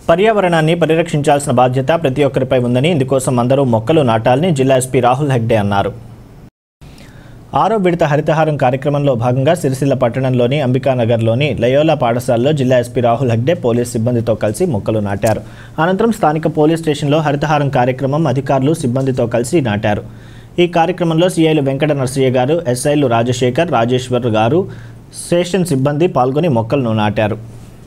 పర్యావరణాన్ని పరిరక్షించాల్సిన బాధ్యత ప్రతి ఒక్కరిపై ఉందని ఇందుకోసం అందరూ మొక్కలు నాటాలని జిల్లా ఎస్పీ రాహుల్ హెగ్డే అన్నారు ఆరో విడత హరితహారం కార్యక్రమంలో భాగంగా సిరిసిల్ల పట్టణంలోని అంబికానగర్లోని లయోలా పాఠశాలలో జిల్లా ఎస్పీ రాహుల్ హెగ్డే పోలీస్ సిబ్బందితో కలిసి మొక్కలు నాటారు అనంతరం స్థానిక పోలీస్ స్టేషన్లో హరితహారం కార్యక్రమం అధికారులు సిబ్బందితో కలిసి నాటారు ఈ కార్యక్రమంలో సిఐలు వెంకట నరసయ్య గారు ఎస్ఐలు రాజశేఖర్ రాజేశ్వర్ గారు స్టేషన్ సిబ్బంది పాల్గొని మొక్కలను నాటారు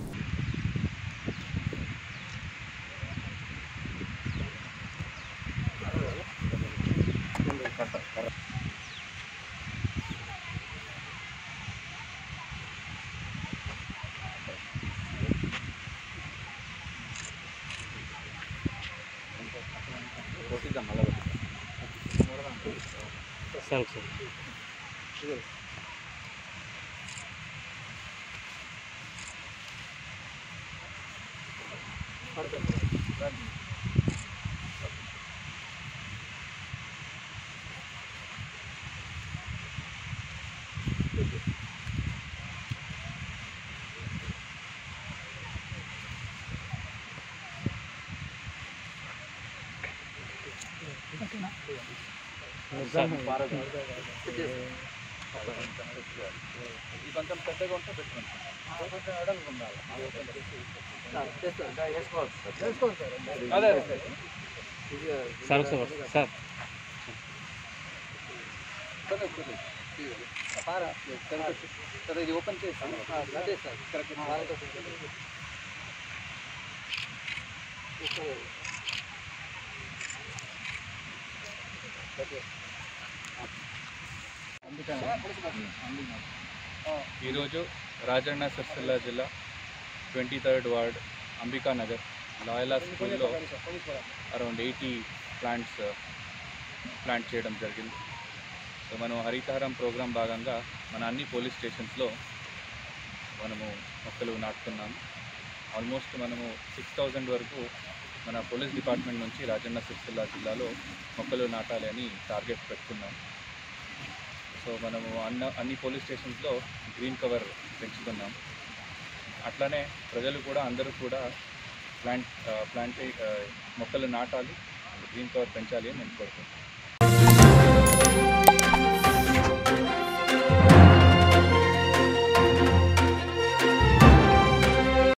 సార్ సార్ సార్ ఇది ఓపెన్ చేస్తాను అదే సార్ కరెక్ట్ ఈరోజు రాజన్న సిరిసిల్ల జిల్లా twenty third ward Ambika Nagar Loyola స్కూల్లో అరౌండ్ ఎయిటీ ప్లాంట్స్ ప్లాంట్ చేయడం జరిగింది సో మనం హరితహారం ప్రోగ్రాం భాగంగా మన అన్ని పోలీస్ స్టేషన్స్లో మనము మొక్కలు నాటుతున్నాము ఆల్మోస్ట్ మనము సిక్స్ థౌజండ్ వరకు మన పోలీస్ డిపార్ట్మెంట్ నుంచి రాజన్న సిరిసిల్ల జిల్లాలో మొక్కలు నాటాలి అని టార్గెట్ పెట్టుకున్నాం సో మనము అన్న అన్ని పోలీస్ స్టేషన్స్లో గ్రీన్ కవర్ పెంచుతున్నాం అట్లానే ప్రజలు కూడా అందరూ కూడా ప్లాంట్ ప్లాంట్ మొక్కలు నాటాలి గ్రీన్ కవర్ పెంచాలి అని నేను కోరుకుంటున్నాను